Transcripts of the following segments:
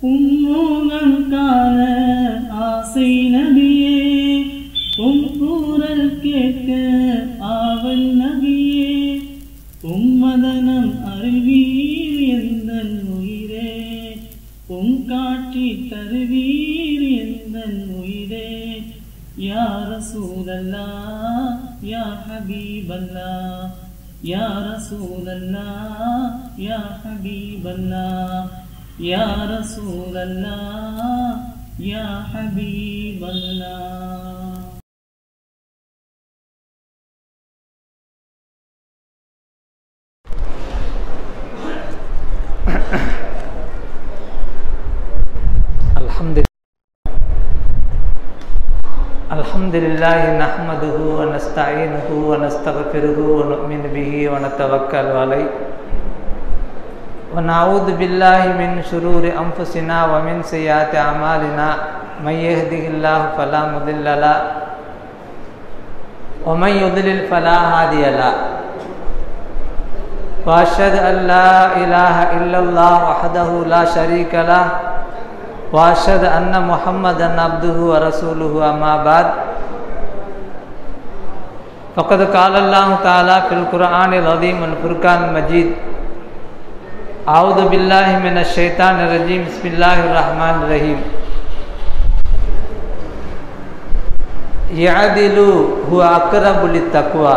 உம்மோகம் காண ஆசை நபியே உம் கூறல் கேட்க ஆவல் நபியே உம்மதனம் அருவீர் எந்தன் உயிரே உம் காட்சி தருவீர் எந்தன் உயிரே யா ரசூலல்லா யா ஹபீபல்லா யா ரசூலல்லா யா ஹபீபல்லா யா ரசூலல்லா யா ஹபீபல்லா الحمد الحمد لله نحمده ونستعينه ونستغفره ونؤمن به ونتوكل عليه ونعوذ بالله من شرور أنفسنا ومن سيئات أعمالنا من يهده الله فلا مضل له ومن يضلل فلا هادي له وأشهد أن لا إله إلا الله وحده لا شريك له واشهد ان محمدا عبده ورسوله اما بعد فقد قال الله تعالى في القران العظيم والفرقان المجيد اعوذ بالله من الشيطان الرجيم بسم الله الرحمن الرحيم يعدل هو اقرب للتقوى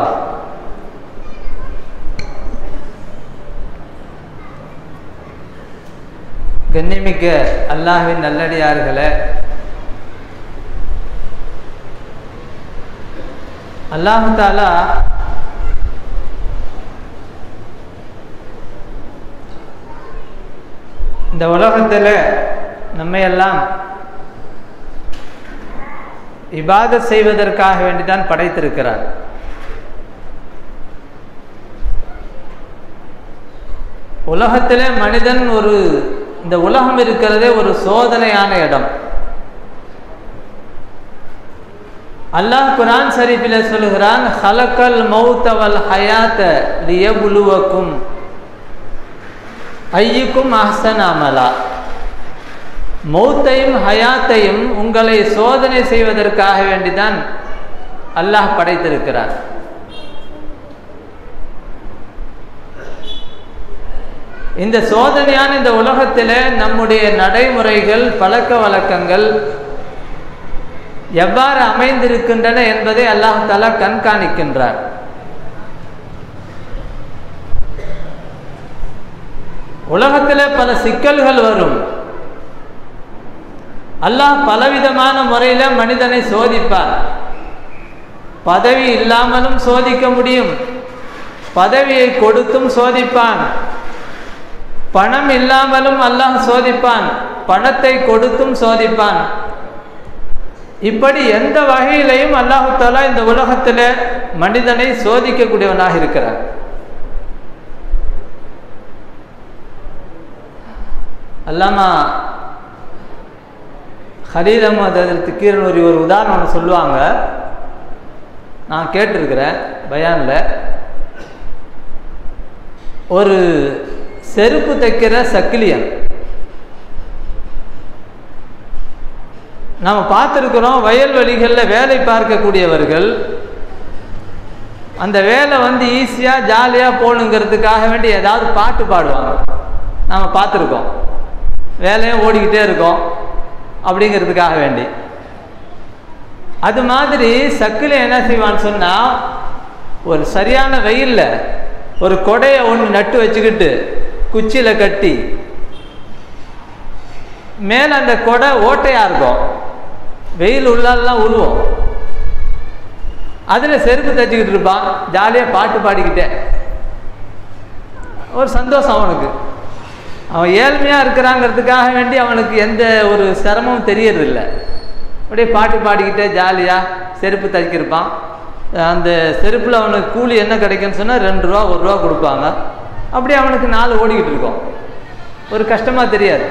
கண்ணிமிக்க அல்லாஹ்வின் நல்லடியார்களே அல்லாஹு தாலா இந்த உலகத்தில் நம்மையெல்லாம் இபாதத் செய்வதற்காக வேண்டிதான் படைத்திருக்கிறார் உலகத்திலே மனிதன் ஒரு இந்த உலகம் இருக்கிறதே ஒரு சோதனையான இடம் அல்லாஹ் குரான் ஷரீஃபில் சொல்லுகிறான் ஹலக்கல் மௌத்தவல் ஹயாத்த லியபுலுவக்கும் ஐயுக்கும் அஹ்சன் அமலா மௌத்தையும் ஹயாத்தையும் உங்களை சோதனை செய்வதற்காக வேண்டிதான் அல்லாஹ் படைத்திருக்கிறார் இந்த சோதனையான இந்த உலகத்தில் நம்முடைய நடைமுறைகள் பழக்க வழக்கங்கள் எவ்வாறு அமைந்திருக்கின்றன என்பதை அல்லாஹாலா கண்காணிக்கின்றார் உலகத்தில் பல சிக்கல்கள் வரும் அல்லாஹ் பலவிதமான முறையில் மனிதனை சோதிப்பார் பதவி இல்லாமலும் சோதிக்க முடியும் பதவியை கொடுத்தும் சோதிப்பான் பணம் இல்லாமலும் அல்லாஹ் சோதிப்பான் பணத்தை கொடுத்தும் சோதிப்பான் இப்படி எந்த வகையிலையும் அல்லாஹு தாலா இந்த உலகத்தில் மனிதனை சோதிக்கக்கூடியவனாக இருக்கிறார் அல்லாமா ஹலீல் அஹமது அதில் திக்கீரனூரி ஒரு உதாரணம் சொல்லுவாங்க நான் கேட்டிருக்கிறேன் பயானில் ஒரு செருப்பு தைக்கிற சக்கிலியன் நாம் பார்த்துருக்குறோம் வயல்வெளிகளில் வேலை பார்க்கக்கூடியவர்கள் அந்த வேலை வந்து ஈஸியாக ஜாலியாக போகணுங்கிறதுக்காக வேண்டி ஏதாவது பாட்டு பாடுவாங்க நாம் பார்த்துருக்கோம் வேலையும் ஓடிக்கிட்டே இருக்கோம் அப்படிங்கிறதுக்காக வேண்டி அது மாதிரி சக்கில் என்ன செய்வான்னு சொன்னால் ஒரு சரியான வெயிலில் ஒரு கொடையை ஒன்று நட்டு வச்சுக்கிட்டு குச்சியில் கட்டி மேலே அந்த கொடை ஓட்டையாக இருக்கும் வெயில் உள்ளாலாம் உருவோம் அதில் செருப்பு தைச்சிக்கிட்டு இருப்பான் ஜாலியாக பாட்டு பாடிக்கிட்டே ஒரு சந்தோஷம் அவனுக்கு அவன் ஏழ்மையாக இருக்கிறாங்கிறதுக்காக வேண்டி அவனுக்கு எந்த ஒரு சிரமமும் தெரியறதில்ல அப்படியே பாட்டு பாடிக்கிட்டே ஜாலியாக செருப்பு தைக்கிருப்பான் அந்த செருப்பில் அவனுக்கு கூலி என்ன கிடைக்குன்னு சொன்னால் ரெண்டு ரூபா ஒரு ரூபா கொடுப்பாங்க அப்படியே அவனுக்கு நாலு ஓடிக்கிட்டு இருக்கும் ஒரு கஷ்டமாக தெரியாது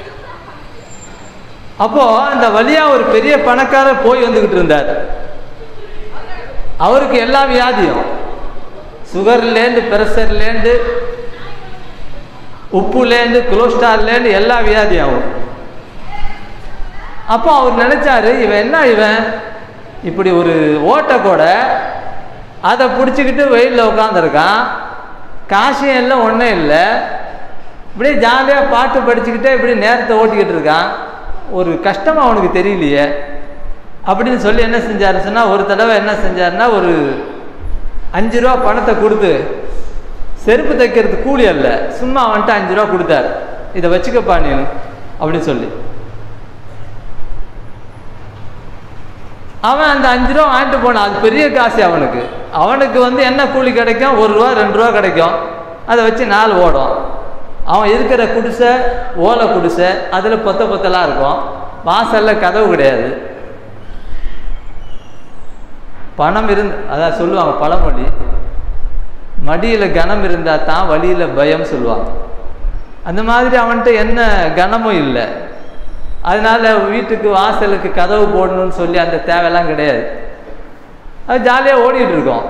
அப்போது அந்த வழியாக ஒரு பெரிய பணக்காரர் போய் வந்துக்கிட்டு இருந்தார் அவருக்கு எல்லா வியாதியும் சுகர்லேருந்து ப்ரெஷர்லேருந்து உப்புலேருந்து கொலஸ்ட்ரால்லேருந்து எல்லா வியாதியும் ஆகும் அப்போ அவர் நினைச்சாரு இவன் என்ன இவன் இப்படி ஒரு ஓட்டை கூட அதை பிடிச்சிக்கிட்டு வெயிலில் உட்காந்துருக்கான் காசும் இல்லை ஒன்றும் இல்லை இப்படியே ஜாலியாக பாட்டு படிச்சுக்கிட்டே இப்படி நேரத்தை ஓட்டிக்கிட்டு இருக்கான் ஒரு கஷ்டம் அவனுக்கு தெரியலையே அப்படின்னு சொல்லி என்ன செஞ்சாரு சொன்னால் ஒரு தடவை என்ன செஞ்சாருன்னா ஒரு அஞ்சு ரூபா பணத்தை கொடுத்து செருப்பு தைக்கிறது கூலி அல்ல சும்மா வந்துட்டு அஞ்சு ரூபா கொடுத்தாரு இதை வச்சுக்கப்பா நீ அப்படின்னு சொல்லி அவன் அந்த அஞ்சு ரூபா வாங்கிட்டு போனான் அது பெரிய காசு அவனுக்கு அவனுக்கு வந்து என்ன கூலி கிடைக்கும் ஒரு ரூபா ரெண்டு ரூபா கிடைக்கும் அதை வச்சு நாள் ஓடும் அவன் இருக்கிற குடிசை ஓலை குடிசை அதில் பொத்த பொத்தலாக இருக்கும் வாசலில் கதவு கிடையாது பணம் இருந்து அதான் சொல்லுவாங்க பழமொழி மடியில் கனம் இருந்தால் தான் வழியில் பயம் சொல்லுவாங்க அந்த மாதிரி அவன்கிட்ட என்ன கனமும் இல்லை அதனால வீட்டுக்கு வாசலுக்கு கதவு போடணும்னு சொல்லி அந்த தேவையெல்லாம் கிடையாது அது ஜாலியாக ஓடிட்டு இருக்கோம்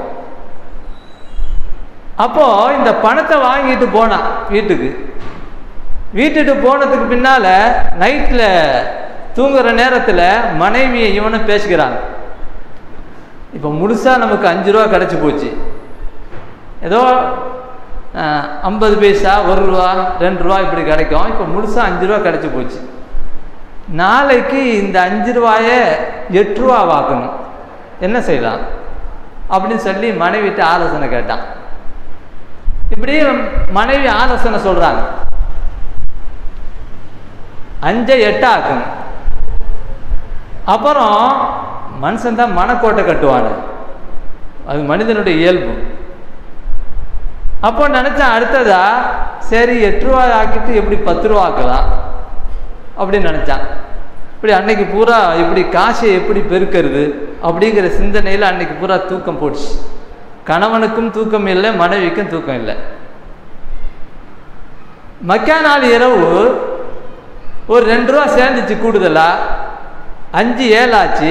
அப்போ இந்த பணத்தை வாங்கிட்டு போனான் வீட்டுக்கு வீட்டுக்கு போனதுக்கு பின்னால நைட்டில் தூங்குற நேரத்தில் மனைவியை இவனும் பேசிக்கிறாங்க இப்போ முழுசாக நமக்கு அஞ்சு ரூபா கிடச்சி போச்சு ஏதோ ஐம்பது பைசா ஒரு ரூபா ரெண்டு ரூபா இப்படி கிடைக்கும் இப்போ முழுசாக அஞ்சு ரூபா கிடச்சி போச்சு நாளைக்கு இந்த அஞ்சு ரூபாய எட்டு ரூபா வாக்கணும் என்ன செய்யலாம் அப்படின்னு சொல்லி மனைவிட்டு ஆலோசனை கேட்டான் இப்படி மனைவி ஆலோசனை சொல்றாங்க அஞ்சை எட்டா ஆக்கணும் அப்புறம் மனுஷன் தான் மனக்கோட்டை கட்டுவானு அது மனிதனுடைய இயல்பு அப்போ நினைச்சேன் அடுத்ததா சரி எட்டு ரூபா ஆக்கிட்டு எப்படி பத்து ரூபா ஆக்கலாம் அப்படின்னு நினச்சான் இப்படி அன்னைக்கு பூரா இப்படி காசை எப்படி பெருக்கிறது அப்படிங்கிற சிந்தனையில் அன்னைக்கு பூரா தூக்கம் போடுச்சு கணவனுக்கும் தூக்கம் இல்லை மனைவிக்கும் தூக்கம் இல்லை மக்கா நாள் இரவு ஒரு ரெண்டு ரூபா சேர்ந்துச்சு கூடுதலா அஞ்சு ஏழாச்சு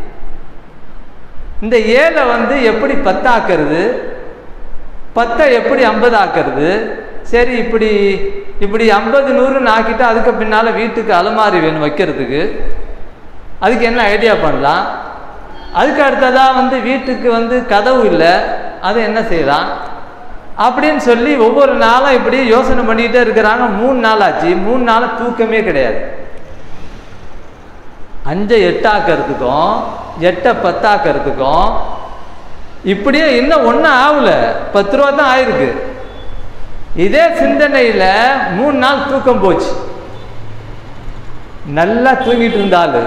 இந்த ஏழை வந்து எப்படி பத்தாக்குறது பத்தை எப்படி ஐம்பது ஆக்குறது சரி இப்படி இப்படி ஐம்பது நூறுன்னு ஆக்கிட்டு அதுக்கு பின்னால் வீட்டுக்கு அலமாரி வேணும் வைக்கிறதுக்கு அதுக்கு என்ன ஐடியா பண்ணலாம் அதுக்கு அடுத்ததாக வந்து வீட்டுக்கு வந்து கதவு இல்லை அதை என்ன செய்யலாம் அப்படின்னு சொல்லி ஒவ்வொரு நாளும் இப்படி யோசனை பண்ணிக்கிட்டே இருக்கிறாங்க மூணு நாள் ஆச்சு மூணு நாள் தூக்கமே கிடையாது அஞ்சை எட்டாக்கிறதுக்கும் எட்டை பத்தாக்கிறதுக்கும் இப்படியே இன்னும் ஒன்றும் ஆகல பத்து ரூபா தான் ஆயிருக்கு இதே சிந்தனையில் மூணு நாள் தூக்கம் போச்சு நல்லா தூங்கிட்டு இருந்தாலு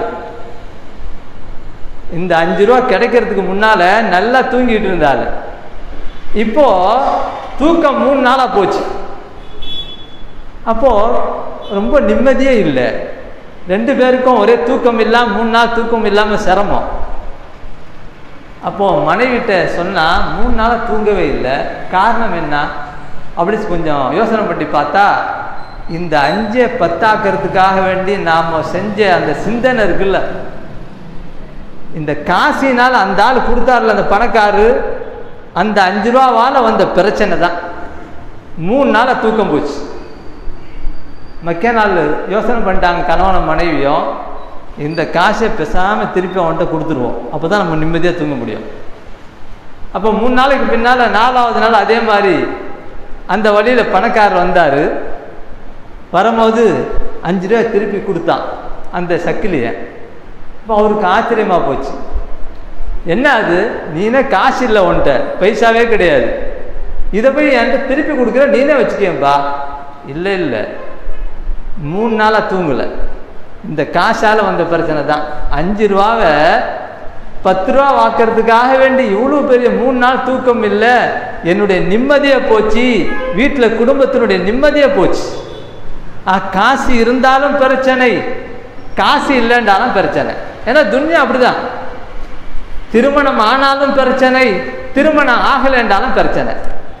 இந்த அஞ்சு ரூபா கிடைக்கிறதுக்கு முன்னால நல்லா தூங்கிட்டு இருந்தாலு இப்போ தூக்கம் மூணு நாளா போச்சு அப்போ ரொம்ப நிம்மதியே இல்லை ரெண்டு பேருக்கும் ஒரே தூக்கம் இல்லாம மூணு நாள் தூக்கம் இல்லாம சிரமம் அப்போ மனைவிட்ட சொன்னா மூணு நாளா தூங்கவே இல்லை காரணம் என்ன அப்படி கொஞ்சம் யோசனை பண்ணி பார்த்தா இந்த அஞ்சை பத்தாக்கிறதுக்காக வேண்டி நாம் செஞ்ச அந்த சிந்தனை இருக்குல்ல இந்த காசினால் அந்த ஆள் கொடுத்தாருல அந்த பணக்காரு அந்த அஞ்சு ரூபாவால் வந்த பிரச்சனை தான் மூணு நாளாக தூக்கம் போச்சு மக்கே நாள் யோசனை பண்ணிட்டாங்க கணவன மனைவியும் இந்த காசை பேசாமல் திருப்பி அவன்கிட்ட கொடுத்துருவோம் அப்போ தான் நம்ம நிம்மதியாக தூங்க முடியும் அப்போ மூணு நாளைக்கு பின்னால் நாலாவது நாள் அதே மாதிரி அந்த வழியில் பணக்காரர் வந்தார் வரும்போது அஞ்சு ரூபா திருப்பி கொடுத்தான் அந்த சக்கிலியை இப்போ அவருக்கு ஆச்சரியமாக போச்சு என்ன அது நீனே காசு இல்லை உன்ட்ட பைசாவே கிடையாது இதை போய் என்கிட்ட திருப்பி கொடுக்குற நீனே வச்சுக்கேன்பா இல்லை இல்லை மூணு நாளாக தூங்கலை இந்த காசால் வந்த பிரச்சனை தான் அஞ்சு ரூபாவை பத்து ரூபா வாக்கிறதுக்காக வேண்டி இவ்வளோ பெரிய மூணு நாள் தூக்கம் இல்லை என்னுடைய நிம்மதியை போச்சு வீட்டில் குடும்பத்தினுடைய நிம்மதியை போச்சு ஆ காசு இருந்தாலும் பிரச்சனை காசு இல்லைன்றாலும் பிரச்சனை ஏன்னா துன்யா அப்படிதான் திருமணம் ஆனாலும் பிரச்சனை திருமணம் ஆகலைன்றாலும் பிரச்சனை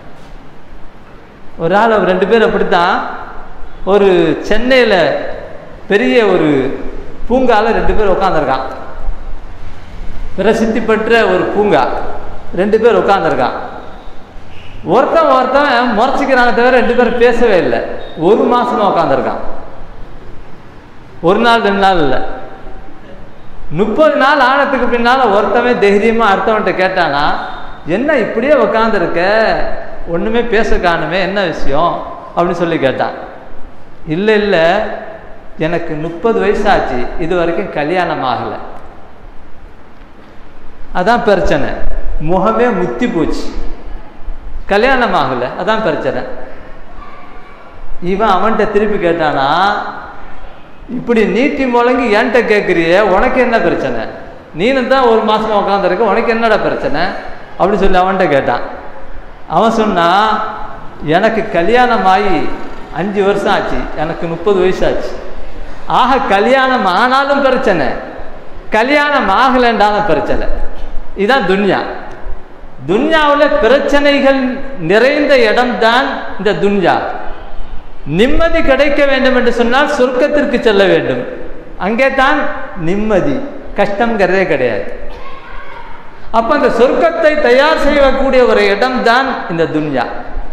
ஒரு ஆள் அவர் ரெண்டு பேர் அப்படித்தான் ஒரு சென்னையில் பெரிய ஒரு பூங்கால ரெண்டு பேர் உட்காந்துருக்கான் பிரசித்தி பெற்ற ஒரு பூங்கா ரெண்டு பேர் உட்காந்துருக்கான் ஒருத்தன் ஒருத்தன் முறைச்சிக்கிறாங்க தவிர ரெண்டு பேரும் பேசவே இல்லை ஒரு மாசமா உட்காந்துருக்கான் ஒரு நாள் ரெண்டு நாள் இல்லை முப்பது நாள் ஆனதுக்கு பின்னால் ஒருத்தவன் தைரியமாக அடுத்தவன்ட்ட கேட்டானா என்ன இப்படியே உக்காந்துருக்க ஒன்றுமே பேச காணுமே என்ன விஷயம் அப்படின்னு சொல்லி கேட்டான் இல்லை இல்லை எனக்கு முப்பது வயசாச்சு இது வரைக்கும் கல்யாணம் ஆகலை அதான் பிரச்சனை முகமே முத்தி போச்சு கல்யாணம் ஆகலை அதான் பிரச்சனை இவன் அவன்கிட்ட திருப்பி கேட்டானா இப்படி நீட்டி முழங்கி என்கிட்ட கேட்குறிய உனக்கு என்ன பிரச்சனை நீனும் தான் ஒரு மாதம் உட்காந்துருக்க உனக்கு என்னடா பிரச்சனை அப்படின்னு சொல்லி அவன்கிட்ட கேட்டான் அவன் சொன்னான் எனக்கு கல்யாணம் ஆகி அஞ்சு வருஷம் ஆச்சு எனக்கு முப்பது வயசு ஆச்சு ஆக கல்யாணம் ஆனாலும் பிரச்சனை கல்யாணம் ஆகலைன்றாலும் பிரச்சனை இதுதான் துன்யா துன்யாவில் பிரச்சனைகள் நிறைந்த இடம்தான் இந்த துன்யா நிம்மதி கிடைக்க வேண்டும் என்று சொன்னால் சொர்க்கத்திற்கு செல்ல வேண்டும் அங்கே தான் நிம்மதி கஷ்டங்கிறதே கிடையாது அப்ப அந்த சொர்க்கத்தை தயார் செய்யக்கூடிய ஒரு இடம்தான் இந்த துன்யா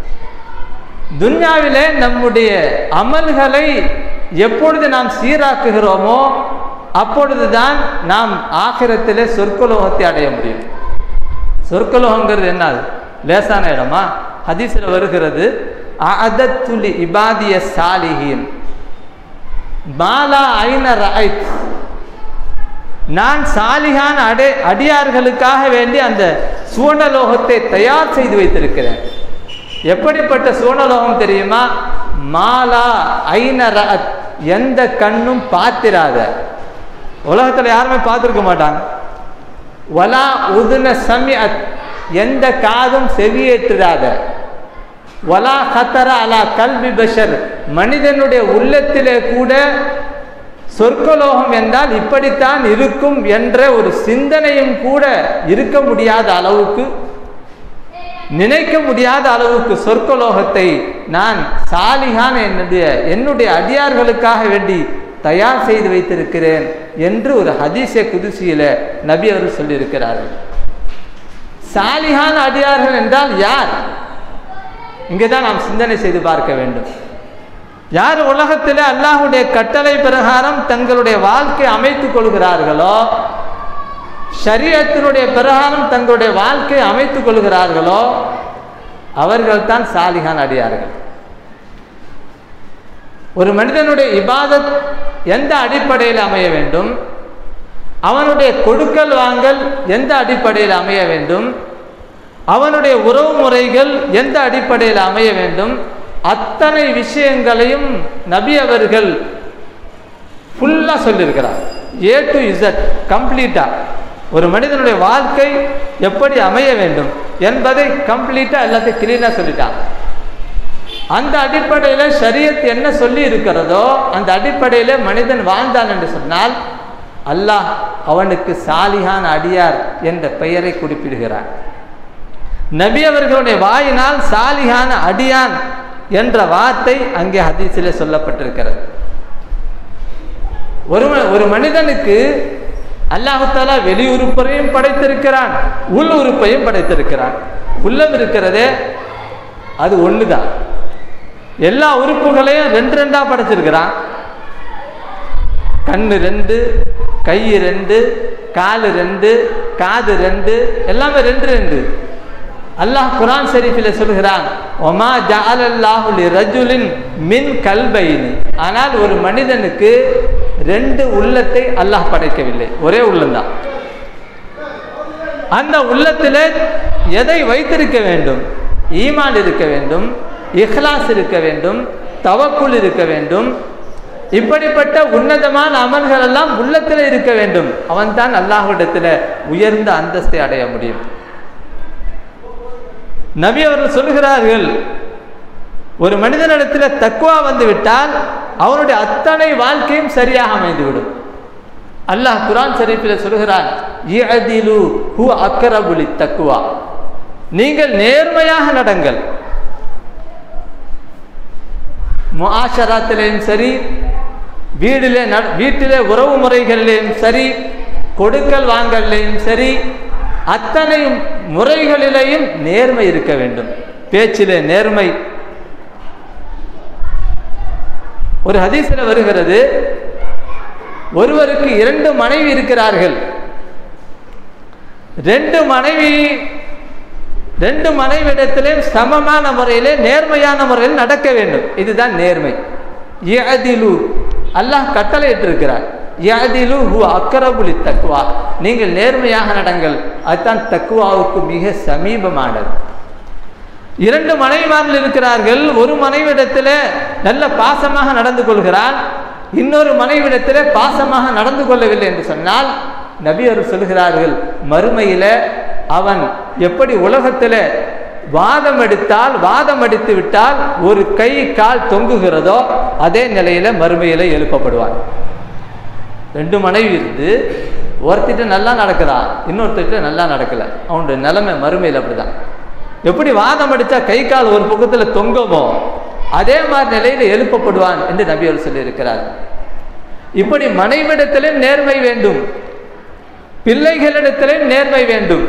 துன்யாவிலே நம்முடைய அமல்களை எப்பொழுது நாம் சீராக்குகிறோமோ அப்பொழுதுதான் நாம் ஆகிரத்திலே சொர்க்கலோகத்தை அடைய முடியும் சொர்க்கலோகங்கிறது என்னது லேசான இடமா ஹதீஸில் வருகிறது அதத்துலி இபாதிய சாலிஹீன் மாலா ஐன ரைத் நான் சாலிகான அடை அடியார்களுக்காக வேண்டி அந்த சுவனலோகத்தை தயார் செய்து வைத்திருக்கிறேன் எப்படிப்பட்ட சுவனலோகம் தெரியுமா மாலா ஐன ரஅத் எந்த கண்ணும் பார்த்திராத உலகத்தில் யாருமே பார்த்துருக்க மாட்டாங்க வலா உதுன சமிஅத் எந்த காதும் செவியேற்றுறாத வலா கத்தர அலா கல்வி பஷர் மனிதனுடைய உள்ளத்திலே கூட சொர்க்கலோகம் என்றால் இப்படித்தான் இருக்கும் என்ற ஒரு சிந்தனையும் கூட இருக்க முடியாத அளவுக்கு நினைக்க முடியாத அளவுக்கு சொர்க்கலோகத்தை நான் சாலிகான என்னுடைய என்னுடைய அடியார்களுக்காக வேண்டி தயார் செய்து வைத்திருக்கிறேன் என்று ஒரு ஹதீச குதிசியில நபி அவர் சொல்லியிருக்கிறார்கள் சாலிகான அடியார்கள் என்றால் யார் இங்கே தான் நாம் சிந்தனை செய்து பார்க்க வேண்டும் யார் உலகத்தில் அல்லாஹுடைய கட்டளை பிரகாரம் தங்களுடைய வாழ்க்கை அமைத்துக் கொள்கிறார்களோ ஷரியத்தினுடைய பிரகாரம் தங்களுடைய வாழ்க்கை அமைத்துக் கொள்கிறார்களோ அவர்கள் தான் சாலிகான் அடியார்கள் ஒரு மனிதனுடைய இபாதத் எந்த அடிப்படையில் அமைய வேண்டும் அவனுடைய கொடுக்கல் வாங்கல் எந்த அடிப்படையில் அமைய வேண்டும் அவனுடைய உறவு முறைகள் எந்த அடிப்படையில் அமைய வேண்டும் அத்தனை விஷயங்களையும் நபி அவர்கள் ஃபுல்லாக சொல்லியிருக்கிறார் ஏ டு இசட் கம்ப்ளீட்டாக ஒரு மனிதனுடைய வாழ்க்கை எப்படி அமைய வேண்டும் என்பதை கம்ப்ளீட்டாக எல்லாத்தையும் கிளீனாக சொல்லிட்டான் அந்த அடிப்படையில் ஷரியத் என்ன சொல்லி இருக்கிறதோ அந்த அடிப்படையில் மனிதன் வாழ்ந்தான் என்று சொன்னால் அல்லாஹ் அவனுக்கு சாலிகான் அடியார் என்ற பெயரை குறிப்பிடுகிறான் நபி அவர்களுடைய வாயினால் சாலிகான அடியான் என்ற வார்த்தை அங்கே ஹதீஸிலே சொல்லப்பட்டிருக்கிறது ஒரு ஒரு மனிதனுக்கு அல்லாஹாலா வெளி உறுப்பையும் படைத்திருக்கிறான் உள் உறுப்பையும் படைத்திருக்கிறான் உள்ளம் இருக்கிறதே அது ஒண்ணுதான் எல்லா உறுப்புகளையும் ரெண்டு ரெண்டா படைச்சிருக்கிறான் கண்ணு ரெண்டு கை ரெண்டு காலு ரெண்டு காது ரெண்டு எல்லாமே ரெண்டு ரெண்டு அல்லாஹ் குரான் ஷரீஃபில் சொல்கிறான் ஒமா ஜாலல்லாஹு லி ரஜுலின் மின் கல்பைனி ஆனால் ஒரு மனிதனுக்கு ரெண்டு உள்ளத்தை அல்லாஹ் படைக்கவில்லை ஒரே உள்ளம்தான் அந்த உள்ளத்தில் எதை வைத்திருக்க வேண்டும் ஈமான் இருக்க வேண்டும் இஹ்லாஸ் இருக்க வேண்டும் தவக்குள் இருக்க வேண்டும் இப்படிப்பட்ட உன்னதமான அமல்கள் எல்லாம் உள்ளத்தில் இருக்க வேண்டும் அவன் தான் அல்லாஹ்விடத்தில் உயர்ந்த அந்தஸ்தை அடைய முடியும் நபி அவர்கள் சொல்கிறார்கள் ஒரு மனிதனிடத்தில் தக்குவா வந்து விட்டால் அவனுடைய அத்தனை வாழ்க்கையும் சரியாக அமைந்துவிடும் அல்லாஹ் குரான் ஷரீஃபில் சொல்கிறான் இஅதிலு ஹு அக்கரபுலி தக்குவா நீங்கள் நேர்மையாக நடங்கள் முஆஷராத்திலையும் சரி வீடிலே நட வீட்டிலே உறவு முறைகளிலேயும் சரி கொடுக்கல் வாங்கல்லையும் சரி அத்தனை முறைகளிலேயும் நேர்மை இருக்க வேண்டும் பேச்சிலே நேர்மை ஒரு ஹதீஸில் வருகிறது ஒருவருக்கு இரண்டு மனைவி இருக்கிறார்கள் ரெண்டு மனைவி ரெண்டு மனைவிடத்திலும் சமமான முறையிலே நேர்மையான முறையில் நடக்க வேண்டும் இதுதான் நேர்மை யஅதிலு அல்லாஹ் கட்டளையிட்டிருக்கிறார் யஅதிலு ஹு அக்கரபுலி தக்குவா நீங்கள் நேர்மையாக நடங்கள் அதுதான் தக்குவாவுக்கு மிக சமீபமானது இரண்டு மனைவிமார்கள் இருக்கிறார்கள் ஒரு மனைவிடத்தில் நல்ல பாசமாக நடந்து கொள்கிறான் இன்னொரு மனைவிடத்தில் பாசமாக நடந்து கொள்ளவில்லை என்று சொன்னால் நபி அவர் சொல்கிறார்கள் மறுமையில அவன் எப்படி உலகத்தில் வாதம் எடுத்தால் வாதம் அடித்து விட்டால் ஒரு கை கால் தொங்குகிறதோ அதே நிலையில மறுமையில எழுப்பப்படுவான் ரெண்டு மனைவி இருந்து ஒருத்திட்ட நல்லா நடக்கிறான் இன்னொருத்திட்ட நல்லா நடக்கல அவனுடைய நிலைமை மறுமையில் அப்படிதான் எப்படி வாதம் அடித்தா கை கால் ஒரு பக்கத்தில் தொங்குமோ அதே மாதிரி நிலையில் எழுப்பப்படுவான் என்று நபி அவர் சொல்லியிருக்கிறார் இப்படி மனைவிடத்திலும் நேர்மை வேண்டும் பிள்ளைகளிடத்திலும் நேர்மை வேண்டும்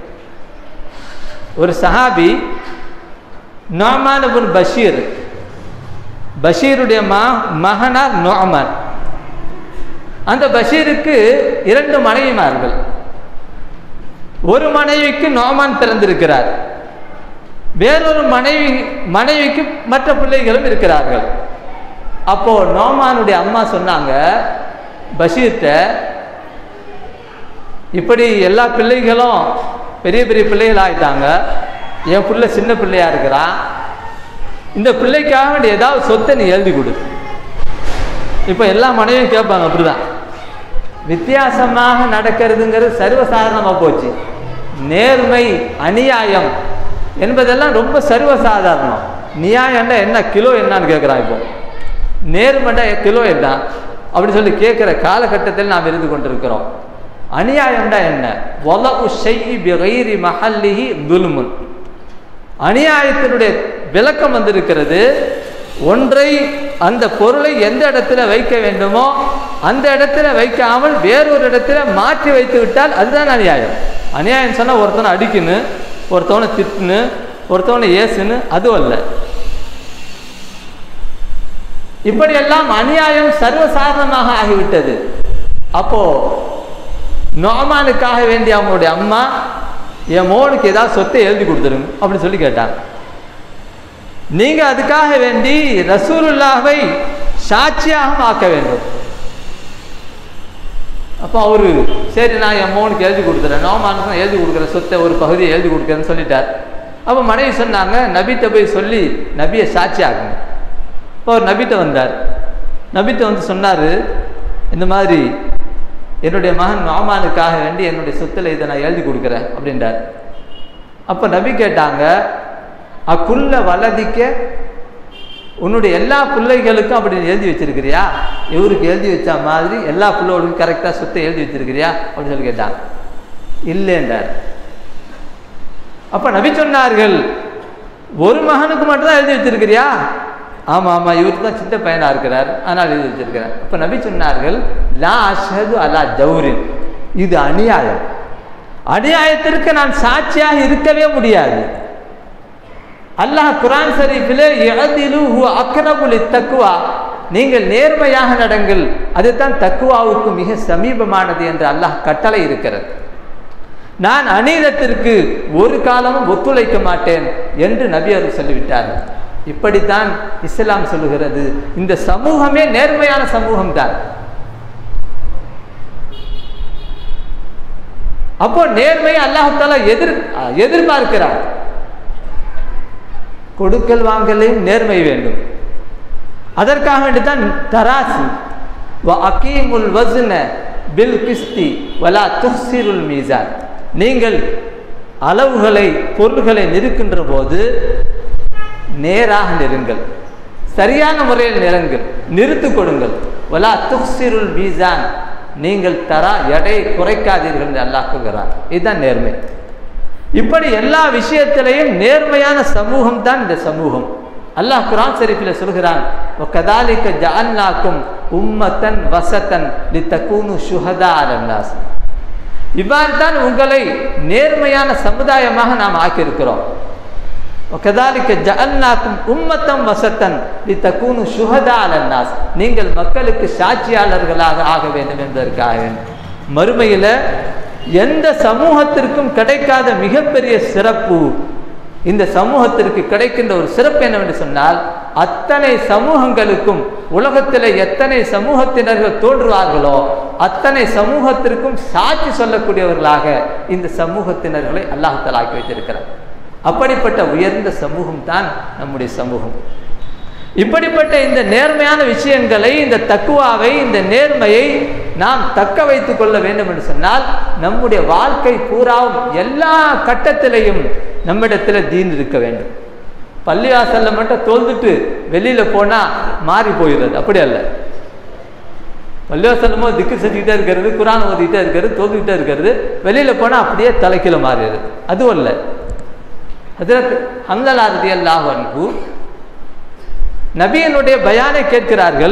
ஒரு சஹாபி நோமான் இப்னு பஷீர் பஷீருடைய மா மகனார் நோமான் அந்த பஷீருக்கு இரண்டு மனைவிமார்கள் ஒரு மனைவிக்கு நோமான் பிறந்திருக்கிறார் வேறொரு மனைவி மனைவிக்கு மற்ற பிள்ளைகளும் இருக்கிறார்கள் அப்போ நோமானுடைய அம்மா சொன்னாங்க பஷீர்கிட்ட இப்படி எல்லா பிள்ளைகளும் பெரிய பெரிய பிள்ளைகள் ஆயிட்டாங்க என் பிள்ளை சின்ன பிள்ளையா இருக்கிறான் இந்த பிள்ளைக்காக வேண்டிய ஏதாவது சொத்தை நீ எழுதி கொடு இப்போ எல்லா மனைவியும் கேட்பாங்க அப்படிதான் வித்தியாசமாக நடக்கிறதுங்கிறது சர்வசாதாரணமாக போச்சு நேர்மை அநியாயம் என்பதெல்லாம் ரொம்ப சர்வசாதாரணம் நியாயம்டா என்ன கிலோ என்னன்னு கேட்குறான் இப்போ நேர்மண்டா கிலோ என்ன அப்படி சொல்லி கேட்குற காலகட்டத்தில் நாம் இருந்து கொண்டிருக்கிறோம் அநியாயம்டா என்ன ஒலகு ஷைஇ பிகைரி மஹல்லிஹி துல்முன் அநியாயத்தினுடைய விளக்கம் வந்திருக்கிறது ஒன்றை அந்த பொருளை எந்த இடத்துல வைக்க வேண்டுமோ அந்த இடத்துல வைக்காமல் வேறொரு இடத்துல மாற்றி வைத்து விட்டால் அதுதான் அநியாயம் அநியாயம் சொன்னால் ஒருத்தனை அடிக்கணும் ஒருத்தவனை திட்டுன்னு ஒருத்தவனை ஏசுன்னு அதுவும் அல்ல இப்படியெல்லாம் அநியாயம் சர்வசாதாரணமாக ஆகிவிட்டது அப்போ நோமானுக்காக வேண்டி அவங்களுடைய அம்மா என் மோனுக்கு ஏதாவது சொத்தை எழுதி கொடுத்துருங்க அப்படின்னு சொல்லி கேட்டாங்க நீங்க அதுக்காக வேண்டி ரசூலுல்லாவை சாட்சியாக ஆக்க வேண்டும் அப்போ அவரு சரி நான் என் மோனுக்கு எழுதி கொடுத்துறேன் நோமானுக்கு நான் எழுதி கொடுக்குறேன் சொத்தை ஒரு பகுதியை எழுதி கொடுக்குறேன்னு சொல்லிட்டார் அப்போ மனைவி சொன்னாங்க நபிட்ட போய் சொல்லி நபியை சாட்சி ஆகுங்க இப்போ அவர் நபிட்ட வந்தார் நபிட்ட வந்து சொன்னார் இந்த மாதிரி என்னுடைய மகன் நோமானுக்காக வேண்டி என்னுடைய சொத்துல இதை நான் எழுதி கொடுக்குறேன் அப்படின்றார் அப்போ நபி கேட்டாங்க அக்குள்ள வலதிக்க உன்னுடைய எல்லா பிள்ளைகளுக்கும் அப்படி எழுதி வச்சிருக்கிறியா இவருக்கு எழுதி வச்ச மாதிரி எல்லா பிள்ளைகளுக்கும் கரெக்டாக சொத்தை எழுதி வச்சிருக்கிறியா அப்படின்னு சொல்லி கேட்டாங்க இல்லைன்றார் அப்ப நபி சொன்னார்கள் ஒரு மகனுக்கு மட்டும்தான் எழுதி வச்சிருக்கிறியா ஆமா ஆமா இவருக்கு தான் சின்ன பையனா இருக்கிறார் ஆனால் எழுதி வச்சிருக்கிறார் அப்ப நபி சொன்னார்கள் லா அஷது அலா ஜவுரின் இது அநியாயம் அநியாயத்திற்கு நான் சாட்சியாக இருக்கவே முடியாது அல்லாஹ் குரான் ஷரீஃபிலே எதிலு அக்ரபுலி தக்குவா நீங்கள் நேர்மையாக நடங்கள் அதுதான் தக்குவாவுக்கு மிக சமீபமானது என்று அல்லாஹ் கட்டளை இருக்கிறது நான் அநீதத்திற்கு ஒரு காலமும் ஒத்துழைக்க மாட்டேன் என்று நபி அவர் சொல்லிவிட்டார்கள் இப்படித்தான் இஸ்லாம் சொல்லுகிறது இந்த சமூகமே நேர்மையான சமூகம் தான் அப்போ நேர்மை அல்லாஹால எதிர் எதிர்பார்க்கிறார் கொடுக்கல் வாங்கலையும் நேர்மை வேண்டும் அதற்காக வேண்டிதான் தராசி அகீமுல் வஸ்ன பில் கிஸ்தி வலா துஹ்சிருல் மீசான் நீங்கள் அளவுகளை பொருள்களை நிறுக்கின்ற போது நேராக நெருங்கள் சரியான முறையில் நிறங்கள் நிறுத்து கொடுங்கள் வலா துஹ்சிருல் மீசான் நீங்கள் தரா எடை குறைக்காதீர்கள் என்று அல்லாக்குகிறார் இதுதான் நேர்மை இப்படி எல்லா விஷயத்திலையும் நேர்மையான சமூகம் தான் இந்த சமூகம் அல்லாஹ் குரான் ஷரீஃபில் சொல்கிறான் கதாலிக்க ஜான்னாக்கும் உம்மத்தன் வசத்தன் லித்தக்கூனு சுஹதா அலன்னாஸ் இவ்வாறு தான் உங்களை நேர்மையான சமுதாயமாக நாம் ஆக்கியிருக்கிறோம் وكذلك جعلناكم أمة وسطا لتكونوا شهداء على الناس நீங்கள் மக்களுக்கு சாட்சியாளர்களாக ஆக வேண்டும் என்பதற்காக வேண்டும் மறுமையில எந்த சமூகத்திற்கும் கிடைக்காத மிகப்பெரிய சிறப்பு இந்த சமூகத்திற்கு கிடைக்கின்ற ஒரு சிறப்பு என்னவென்று சொன்னால் அத்தனை சமூகங்களுக்கும் உலகத்தில் எத்தனை சமூகத்தினர்கள் தோன்றுவார்களோ அத்தனை சமூகத்திற்கும் சாட்சி சொல்லக்கூடியவர்களாக இந்த சமூகத்தினர்களை அல்லாஹால ஆக்கி வைத்திருக்கிறார் அப்படிப்பட்ட உயர்ந்த சமூகம் தான் நம்முடைய சமூகம் இப்படிப்பட்ட இந்த நேர்மையான விஷயங்களை இந்த தக்குவாவை இந்த நேர்மையை நாம் தக்க வைத்துக் கொள்ள வேண்டும் என்று சொன்னால் நம்முடைய வாழ்க்கை பூராவும் எல்லா கட்டத்திலையும் நம்மிடத்தில் தீன் இருக்க வேண்டும் பள்ளிவாசல்ல மட்டும் தோல்ந்துட்டு வெளியில போனா மாறி போயிடுறது அப்படி அல்ல பள்ளிவாசல்லமோ திக்கு செஞ்சுக்கிட்டே இருக்கிறது குரான் ஓதிக்கிட்டே இருக்கிறது தோல்ந்துக்கிட்டே இருக்கிறது வெளியில போனா அப்படியே தலைக்கீழ மாறிடுது அதுவும் இல்லை ஹசரத் ஹம்லலா ரதி அல்லாஹ் அன்பு நபியனுடைய பயானை கேட்கிறார்கள்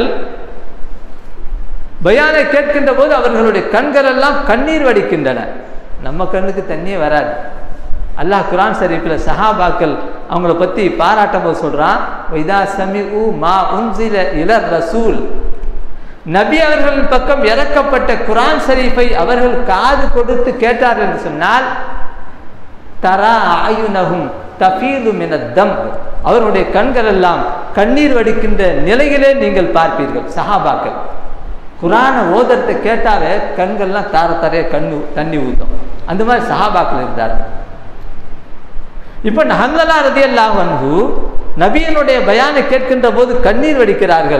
பயானை கேட்கின்ற போது அவர்களுடைய கண்கள் எல்லாம் கண்ணீர் வடிக்கின்றன நம்ம கண்ணுக்கு தண்ணியே வராது அல்லாஹ் குரான் ஷரீஃபில் சஹாபாக்கள் அவங்கள பற்றி பாராட்டும் போது சொல்கிறான் வைதா சமி உ மா உன்சில இளர் ரசூல் நபி அவர்களின் பக்கம் இறக்கப்பட்ட குரான் ஷரீஃபை அவர்கள் காது கொடுத்து கேட்டார்கள் என்று சொன்னால் தரா ஆயுனகும் தபீது மினத்தம் அவருடைய கண்கள் எல்லாம் கண்ணீர் வடிக்கின்ற நிலையிலே நீங்கள் பார்ப்பீர்கள் சஹாபாக்கள் குரானை ஓதரத்தை கேட்டாவே கண்கள்லாம் தார தரைய கண்ணு தண்ணி ஊத்தும் அந்த மாதிரி சஹாபாக்கள் இருந்தார்கள் இப்ப ஹங்கலா ரதி அல்லாஹ் அன்பு நபியனுடைய பயானை கேட்கின்ற போது கண்ணீர் வடிக்கிறார்கள்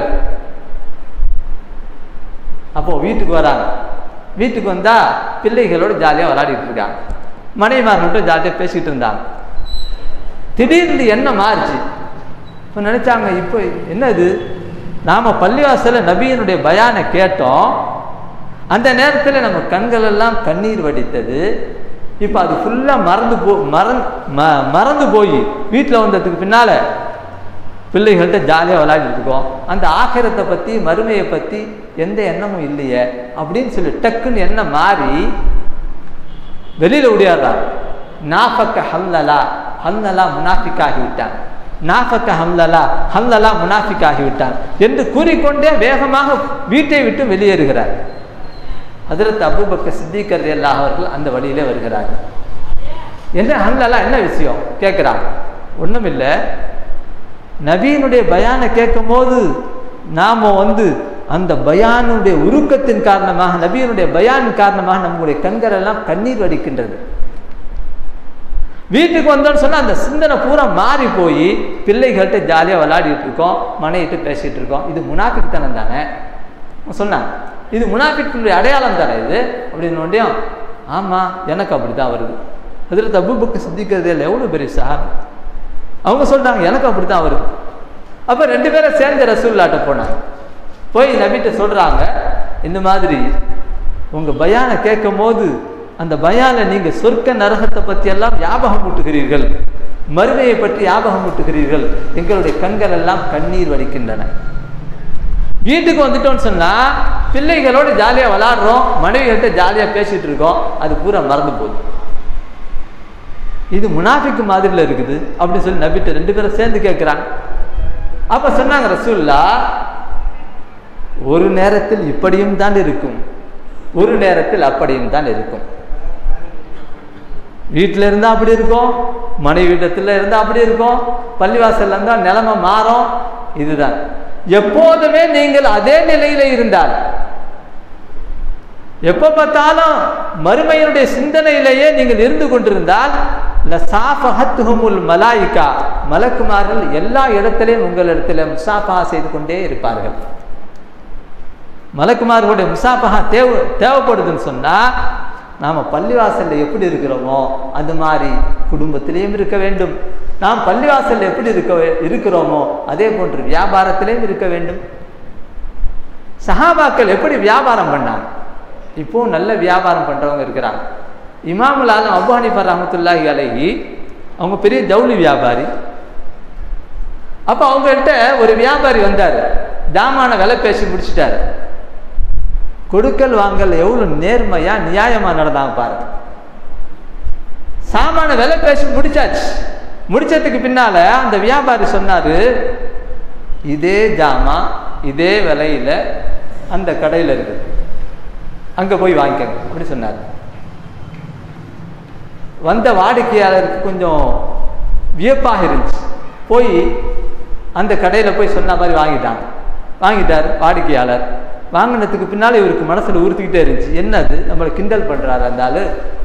அப்போ வீட்டுக்கு வராங்க வீட்டுக்கு வந்தா பிள்ளைகளோட ஜாலியாக விளையாடிட்டு இருக்காங்க மனைவிமார்கள்ட்ட ஜாலியாக பேசிட்டு இருந்தாங்க திடீர்னு என்ன மாறுச்சு இப்போ நினைச்சாங்க இப்போ என்ன இது நாம பள்ளிவாசல நபியனுடைய பயானை கேட்டோம் அந்த நேரத்தில் நம்ம கண்கள் எல்லாம் கண்ணீர் வடித்தது இப்போ அது ஃபுல்லாக மறந்து போ மறந்து ம மறந்து போய் வீட்டில் வந்ததுக்கு பின்னால பிள்ளைகள்கிட்ட ஜாலியாக விளையாடிட்டு இருக்கோம் அந்த ஆகிரத்தை பற்றி மறுமையை பற்றி எந்த எண்ணமும் இல்லையே அப்படின்னு சொல்லி டக்குன்னு எண்ணம் மாறி வெளியில் ஓடியாடுறாங்க நாஃபக்க ஹல்லலா ஹல்லலா முனாஃபிக் ஆகிவிட்டான் நாஃபக்க ஹம்லலா ஹல்லலா முனாஃபிக் ஆகிவிட்டான் என்று கூறிக்கொண்டே வேகமாக வீட்டை விட்டு வெளியேறுகிறார் அதிரத் அபுபக்க சித்திகர் அல்லாஹ் அவர்கள் அந்த வழியிலே வருகிறார்கள் என்ன ஹம்லலா என்ன விஷயம் கேட்குறாங்க ஒன்றும் இல்லை நபீனுடைய பயானை கேட்கும் போது நாம் வந்து அந்த பயானுடைய உருக்கத்தின் காரணமாக நபியனுடைய பயானின் காரணமாக நம்முடைய கண்கள் எல்லாம் கண்ணீர் வடிக்கின்றது வீட்டுக்கு வந்தோன்னு சொன்னால் அந்த சிந்தனை பூரா மாறி போய் பிள்ளைகள்கிட்ட ஜாலியாக விளையாடிட்டு இருக்கோம் மனைவிட்டு பேசிகிட்டு இருக்கோம் இது முனாஃபிக்தனம் தானே சொன்னாங்க இது முனாஃபிக்னுடைய அடையாளம் தானே இது அப்படின்னு ஒன்றையும் ஆமாம் எனக்கு அப்படி தான் வருது அதில் தப்பு புக்கு சிந்திக்கிறது இல்லை எவ்வளோ பெரிய சார் அவங்க சொல்கிறாங்க எனக்கு அப்படி தான் வருது அப்போ ரெண்டு பேரும் சேர்ந்து ரசூல்லாட்ட போனாங்க போய் நபிட்ட சொல்கிறாங்க இந்த மாதிரி உங்கள் பயானை கேட்கும் போது அந்த பயானை நீங்கள் சொர்க்க நரகத்தை பற்றி எல்லாம் ஞாபகம் ஊட்டுகிறீர்கள் மறுமையை பற்றி ஞாபகம் ஊட்டுகிறீர்கள் எங்களுடைய கண்கள் எல்லாம் கண்ணீர் வடிக்கின்றன வீட்டுக்கு வந்துட்டோம்னு சொன்னால் பிள்ளைகளோடு ஜாலியாக விளாடுறோம் மனைவிகிட்ட ஜாலியாக பேசிகிட்டு இருக்கோம் அது பூரா மறந்து போகுது இது முனாஃபிக்கு மாதிரில இருக்குது அப்படின்னு சொல்லி நபிட்ட ரெண்டு பேரும் சேர்ந்து கேட்குறாங்க அப்போ சொன்னாங்க ரசூல்லா ஒரு நேரத்தில் இப்படியும் தான் இருக்கும் ஒரு நேரத்தில் அப்படியும் தான் இருக்கும் வீட்டில் இருந்தால் அப்படி இருக்கும் மனைவி வீட்டத்தில் இருந்தால் அப்படி இருக்கும் பள்ளிவாசல்ல இருந்தால் நிலைமை மாறும் இதுதான் எப்போதுமே நீங்கள் அதே நிலையில இருந்தால் எப்போ பார்த்தாலும் மறுமையினுடைய சிந்தனையிலேயே நீங்கள் இருந்து கொண்டிருந்தால் லசாஃபஹத்துஹுமுல் மலாயிகா மலக்குமார்கள் எல்லா இடத்திலையும் உங்களிடத்தில் முசாஃபா செய்து கொண்டே இருப்பார்கள் மலக்குமார்களுடைய முசாஃபஹா தேவ தேவைப்படுதுன்னு சொன்னால் நாம் பள்ளிவாசலில் எப்படி இருக்கிறோமோ அது மாதிரி குடும்பத்திலையும் இருக்க வேண்டும் நாம் பள்ளிவாசலில் எப்படி இருக்க இருக்கிறோமோ அதே போன்று வியாபாரத்திலையும் இருக்க வேண்டும் சஹாபாக்கள் எப்படி வியாபாரம் பண்ணாங்க இப்போ நல்ல வியாபாரம் பண்ணுறவங்க இருக்கிறாங்க இமாமுல் ஆலம் அபு ஹனிஃபர் ரஹமத்துல்லாஹி அலைஹி அவங்க பெரிய ஜவுளி வியாபாரி அப்போ அவங்கள்ட்ட ஒரு வியாபாரி வந்தார் ஜாமான விலை பேசி முடிச்சிட்டாரு கொடுக்கல் வாங்கல் எவ்வளோ நேர்மையாக நியாயமாக நடந்தாங்க பாருங்க சாமான விலை பேசி முடிச்சாச்சு முடிச்சதுக்கு பின்னால அந்த வியாபாரி சொன்னாரு இதே ஜாமா இதே விலையில அந்த கடையில் இருக்கு அங்க போய் வாங்கிக்கங்க அப்படி சொன்னார் வந்த வாடிக்கையாளருக்கு கொஞ்சம் வியப்பாக இருந்துச்சு போய் அந்த கடையில் போய் சொன்ன மாதிரி வாங்கிட்டாங்க வாங்கிட்டார் வாடிக்கையாளர் வாங்கினதுக்கு பின்னால் இவருக்கு மனசில் உறுத்திக்கிட்டே இருந்துச்சு என்னது நம்மளை கிண்டல் பண்ணுறாரு அந்த ஆளு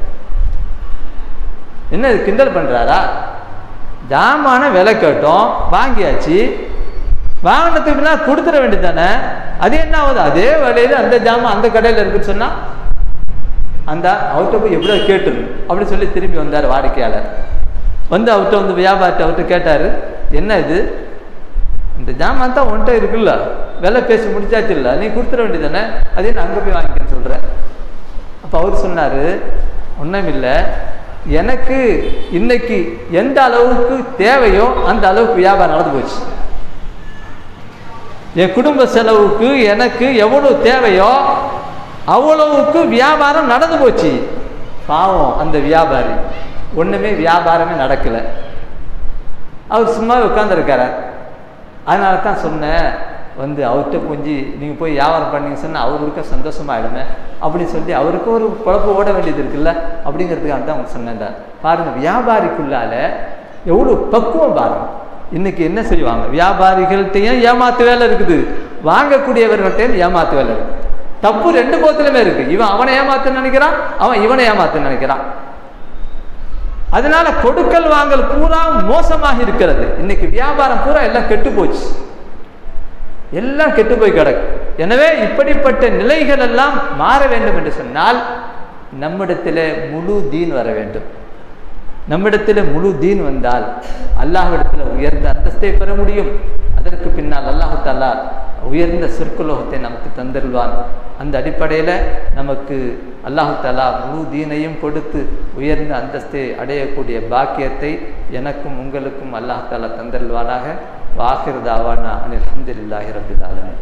என்ன இது கிண்டல் பண்ணுறாரா ஜாமான விலை கேட்டோம் வாங்கியாச்சு வாங்கினதுக்கு பின்னால் கொடுத்துட வேண்டியது தானே அது என்ன ஆகுது அதே விலையில அந்த ஜாமான் அந்த கடையில் இருக்குன்னு சொன்னால் அந்த அவர்கிட்ட போய் எப்படியோ கேட்டுரு அப்படின்னு சொல்லி திரும்பி வந்தார் வாடிக்கையாளர் வந்து அவர்கிட்ட வந்து வியாபாரத்தை அவர்கிட்ட கேட்டார் என்ன இது இந்த ஜாமான் தான் உன்கிட்ட இருக்குல்ல விலை பேசி முடிச்சாச்சு இல்லை நீ கொடுத்துட வேண்டியது தானே அதே நான் அங்கே போய் வாங்கிக்கன்னு சொல்கிறேன் அப்போ அவர் சொன்னார் ஒன்றும் இல்லை எனக்கு இன்னைக்கு எந்த அளவுக்கு தேவையோ அந்த அளவுக்கு வியாபாரம் நடந்து போச்சு என் குடும்ப செலவுக்கு எனக்கு எவ்வளவு தேவையோ அவ்வளவுக்கு வியாபாரம் நடந்து போச்சு பாவம் அந்த வியாபாரி ஒன்றுமே வியாபாரமே நடக்கலை அவர் சும்மாவே உட்காந்துருக்காரு அதனால தான் சொன்னேன் வந்து அவர்கிட்ட கொஞ்சம் நீங்கள் போய் வியாபாரம் பண்ணீங்க சொன்னால் அவருக்கு சந்தோஷமாயிடுமே அப்படின்னு சொல்லி அவருக்கு ஒரு குழப்ப ஓட வேண்டியது இருக்குல்ல அப்படிங்கிறதுக்காக தான் அவங்க சொன்னேன் பாருங்கள் வியாபாரிக்குள்ளால எவ்வளோ பக்குவம் பாருங்க இன்னைக்கு என்ன செய்வாங்க வியாபாரிகள்கிட்டையும் ஏமாத்து வேலை இருக்குது வாங்கக்கூடியவர்கள்ட்டையும் ஏமாத்து வேலை இருக்குது தப்பு ரெண்டு போத்திலுமே இருக்கு இவன் அவனை ஏமாத்து நினைக்கிறான் அவன் இவனை ஏமாத்து நினைக்கிறான் அதனால கொடுக்கல் வாங்கல் பூரா மோசமாக இருக்கிறது இன்னைக்கு வியாபாரம் பூரா எல்லாம் கெட்டு போச்சு எல்லாம் கெட்டு போய் கிடக்கு எனவே இப்படிப்பட்ட நிலைகள் எல்லாம் மாற வேண்டும் என்று சொன்னால் நம்மிடத்தில் முழு தீன் வர வேண்டும் நம்மிடத்தில் முழு தீன் வந்தால் அல்லாஹ்விடத்தில் உயர்ந்த அந்தஸ்தை பெற முடியும் அதற்கு பின்னால் அல்லாஹு தாலா உயர்ந்த சொற்குலோகத்தை நமக்கு தந்திருவான் அந்த அடிப்படையில் நமக்கு அல்லாஹு தாலா முழு தீனையும் கொடுத்து உயர்ந்த அந்தஸ்தை அடையக்கூடிய பாக்கியத்தை எனக்கும் உங்களுக்கும் அல்லாஹ் தாலா தந்தருள்வானாக வாஹிர் தாவானா அனில் அஹமதுல்லாஹி ரபில் ஆலமின்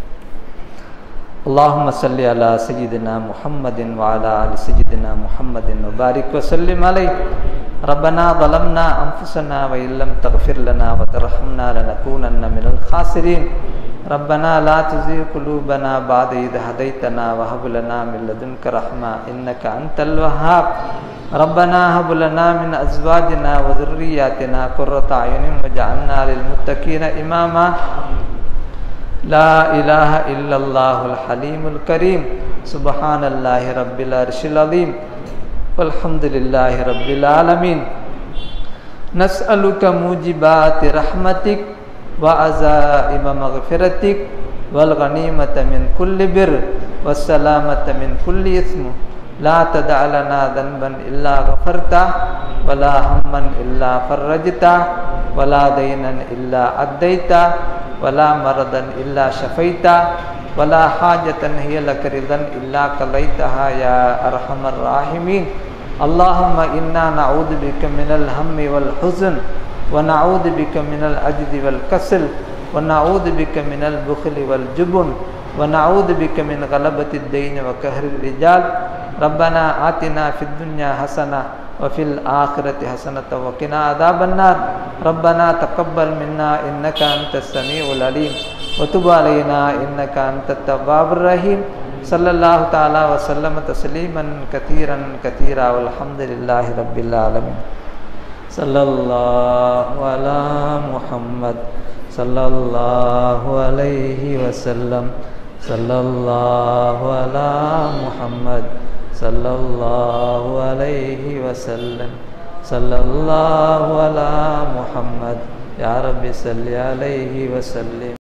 اللهم صل على سيدنا محمد وعلى ال سيدنا محمد وبارك وسلم عليه ربنا ظلمنا انفسنا وان لم تغفر لنا وترحمنا لنكونن من الخاسرين ربنا لا تزغ قلوبنا بعد إذ هديتنا وهب لنا من لدنك رحمة إنك أنت الوهاب ربنا هب لنا من أزواجنا وذرياتنا قرة أعين واجعلنا للمتقين إماما لا إله إلا الله الحليم الكريم سبحان الله رب العرش العظيم والحمد لله رب العالمين نسألك موجبات رحمتك وعزائم مغفرتك والغنيمة من كل بر والسلامة من كل إثم لا تدع لنا ذنبا إلا غفرته ولا هما إلا فرجته ولا دينا إلا أديته ولا مرضا إلا شفيته ولا حاجة هي لك رضا إلا قضيتها يا أرحم الراحمين اللهم إنا نعوذ بك من الهم والحزن ونعوذ بك من العجز والكسل ونعوذ بك من البخل والجبن ونعوذ بك من غلبة الدين وكهر الرجال ربنا آتنا في الدنيا حسنة وفي الآخرة حسنة وقنا عذاب النار ربنا تقبل منا إنك أنت السميع العليم وتب علينا إنك أنت التواب الرحيم صلى الله تعالى وسلم تسليما كثيرا كثيرا والحمد لله رب العالمين صلى الله على محمد صلى الله عليه وسلم صلى الله على محمد صلى الله عليه وسلم صلى الله على محمد يا رب صل عليه وسلم